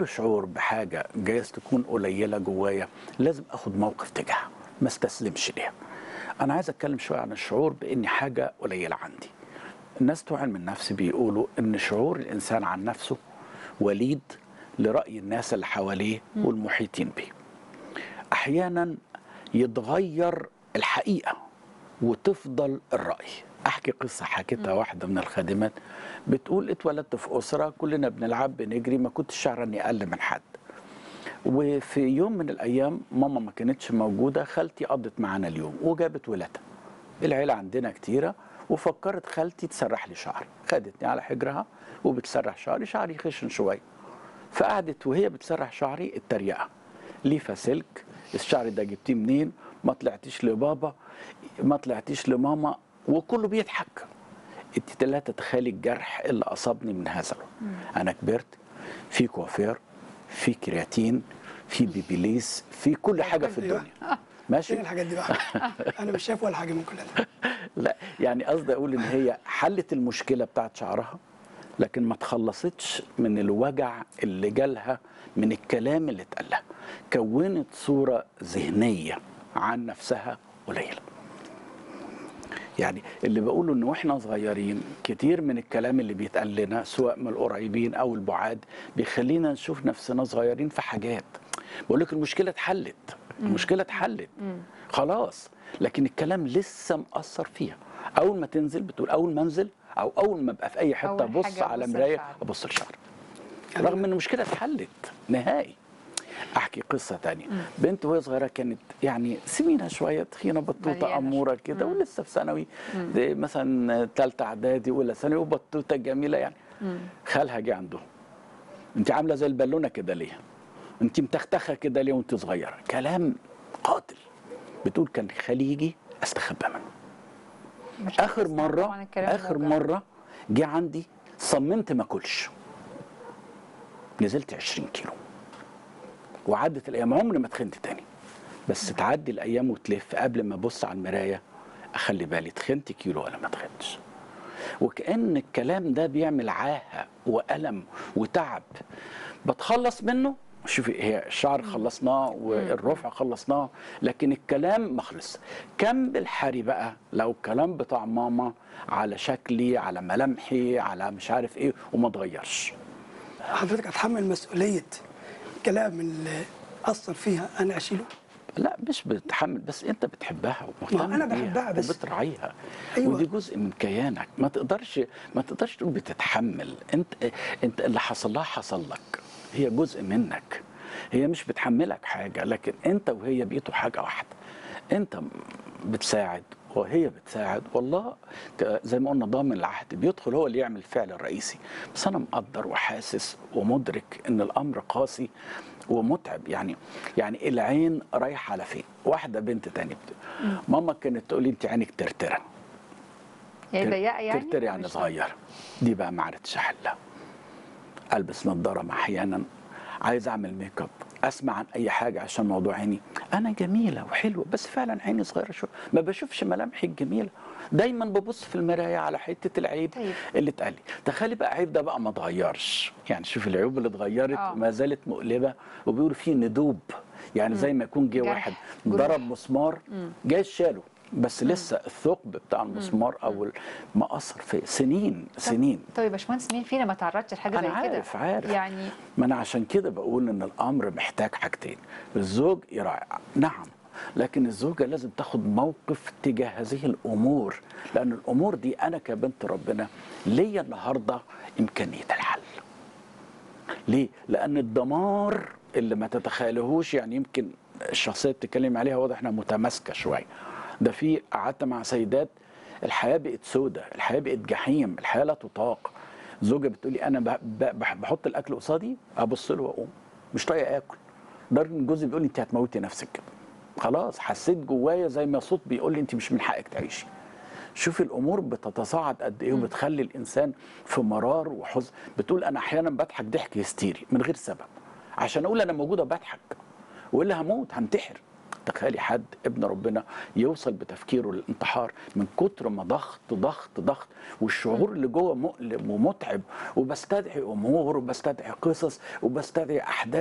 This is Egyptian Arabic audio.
له شعور بحاجه جايز تكون قليله جوايا لازم اخد موقف تجاهها ما استسلمش ليها انا عايز اتكلم شويه عن الشعور باني حاجه قليله عندي الناس بتوع علم النفس بيقولوا ان شعور الانسان عن نفسه وليد لراي الناس اللي حواليه والمحيطين به احيانا يتغير الحقيقه وتفضل الراي احكي قصه حكيتها واحده من الخادمات بتقول اتولدت في اسره كلنا بنلعب بنجري ما كنتش شعر اني اقل من حد وفي يوم من الايام ماما ما كانتش موجوده خالتي قضت معانا اليوم وجابت ولادها العيله عندنا كتيره وفكرت خالتي تسرح لي شعري خدتني على حجرها وبتسرح شعري شعري خشن شويه فقعدت وهي بتسرح شعري التريقه ليفه سلك الشعر ده جبتيه منين ما طلعتيش لبابا ما طلعتيش لماما وكله بيضحك انت لا تتخيلي الجرح اللي اصابني من هذا الوقت. انا كبرت في كوافير في كرياتين في بيبيليس في كل حاجه في أيوة. الدنيا ماشي فين الحاجات دي بقى انا مش شايف ولا حاجه من كل ده لا يعني قصدي اقول ان هي حلت المشكله بتاعت شعرها لكن ما تخلصتش من الوجع اللي جالها من الكلام اللي اتقال لها كونت صوره ذهنيه عن نفسها قليله يعني اللي بقوله ان واحنا صغيرين كتير من الكلام اللي بيتقال لنا سواء من القريبين او البعاد بيخلينا نشوف نفسنا صغيرين في حاجات بقول لك المشكله اتحلت المشكله اتحلت خلاص لكن الكلام لسه مأثر فيها اول ما تنزل بتقول اول ما انزل او اول ما ابقى في اي حته أول ابص حاجة على أبص مرايه لشعري. ابص لشعري رغم ان المشكله اتحلت نهائي احكي قصه تانية بنت وهي صغيره كانت يعني سمينه شويه تخينه بطوطه مليانة اموره كده ولسه في ثانوي زي مثلا ثالثه اعدادي اولى ثانوي وبطوطه جميله يعني خالها جه عندهم انت عامله زي البالونه كده ليه انت متختخه كده ليه وانت صغيره كلام قاتل بتقول كان خليجي استخبى منه مش اخر هتسمع مره طبعاً الكلام اخر الموجع. مره جه عندي صممت ما اكلش نزلت 20 كيلو وعدت الايام عمري ما تخنت تاني بس تعدي الايام وتلف قبل ما ابص على المرايه اخلي بالي تخنت كيلو ولا ما تخنتش وكأن الكلام ده بيعمل عاهة وألم وتعب بتخلص منه شوفي هي الشعر خلصناه والرفع خلصناه لكن الكلام ما خلص كم بالحري بقى لو الكلام بتاع ماما على شكلي على ملامحي على مش عارف ايه وما اتغيرش حضرتك هتحمل مسؤوليه الكلام اللي اثر فيها انا اشيله لا مش بتحمل بس انت بتحبها ومهتم أنا بيها بحبها بس- وبتراعيها أيوة. ودي جزء من كيانك ما تقدرش ما تقدرش تقول بتتحمل انت انت اللي حصل لها حصل لك هي جزء منك هي مش بتحملك حاجه لكن انت وهي بقيتوا حاجه واحده انت بتساعد وهي بتساعد والله ك- زي ما قلنا ضامن العهد بيدخل هو اللي يعمل الفعل الرئيسي بس انا مقدر وحاسس ومدرك ان الامر قاسي ومتعب يعني يعني العين رايحه على فين واحده بنت تانية بت... ماما كانت تقول لي انت عينك ترتره يعني ضيقه يعني ترتر يعني مش- صغير دي بقى ما عرفتش احلها البس نظاره احيانا عايز اعمل ميك اب اسمع عن اي حاجه عشان موضوع عيني انا جميله وحلوه بس فعلا عيني صغيره شويه ما بشوفش ملامحي الجميله دايما ببص في المرايه على حته العيب طيب. اللي اتقال لي تخيلي بقى عيب ده بقى ما اتغيرش يعني شوف العيوب اللي اتغيرت آه. ما زالت مؤلمه وبيقولوا فيه ندوب يعني زي ما يكون جه جرح، واحد جروح. ضرب مسمار جاي شاله بس لسه الثقب بتاع المسمار او ما اثر فيه سنين سنين طيب يا باشمهندس مين فينا ما تعرضش لحاجه انا زي كده عارف عارف يعني ما انا عشان كده بقول ان الامر محتاج حاجتين الزوج يراعي نعم لكن الزوجة لازم تاخد موقف تجاه هذه الأمور لأن الأمور دي أنا كبنت ربنا ليا النهاردة إمكانية الحل ليه؟ لأن الدمار اللي ما تتخيلهوش يعني يمكن الشخصية اللي بتتكلم عليها واضح إنها متماسكة شوية ده في قعدت مع سيدات الحياة بقت سودة الحياة بقت جحيم الحياة لا تطاق زوجة بتقولي أنا ب- ب- بح- بحط الأكل قصادي أبص له وأقوم مش طايقة آكل لدرجة إن جوزي بيقول لي أنت هتموتي نفسك كده خلاص حسيت جوايا زي ما صوت بيقول لي أنت مش من حقك تعيشي شوفي الامور بتتصاعد قد ايه وبتخلي الانسان في مرار وحزن بتقول انا احيانا بضحك ضحك هستيري من غير سبب عشان اقول انا موجوده بضحك والا هموت هنتحر تخيلي حد ابن ربنا يوصل بتفكيره للانتحار من كتر ما ضغط ضغط ضغط والشعور اللي جوه مؤلم ومتعب وبستدعي امور وبستدعي قصص وبستدعي احداث